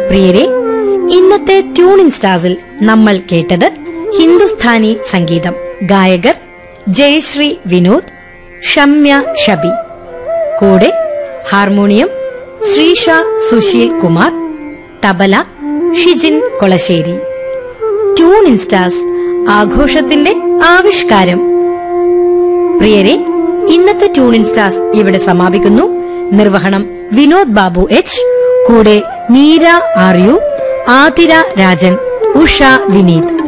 പ്രിയരെ ഇന്നത്തെ ട്യൂണിൻ സ്റ്റാർസിൽ നമ്മൾ കേട്ടത് ഹിന്ദുസ്ഥാനി സംഗീതം ഗായകർ ജയശ്രീ വിനോദ് ഷമ്യ ഷബി കൂടെ harmonium Sreesha Susheel Kumar tabla Shijin Kolassery tune in stars ആഘോഷത്തിന്റെ ആവിഷ്കാരം പ്രിയരെ ഇന്നത്തെ ട്യൂൺ ഇൻ സ്റ്റാർസ് ഇവിടെ സമാപിക്കുന്നു നിർവഹണം വിനോദ് ബാബു എച്ച് കൂടെ മീര ആർ യു ആതിര രാജൻ ഉഷ വിനീത്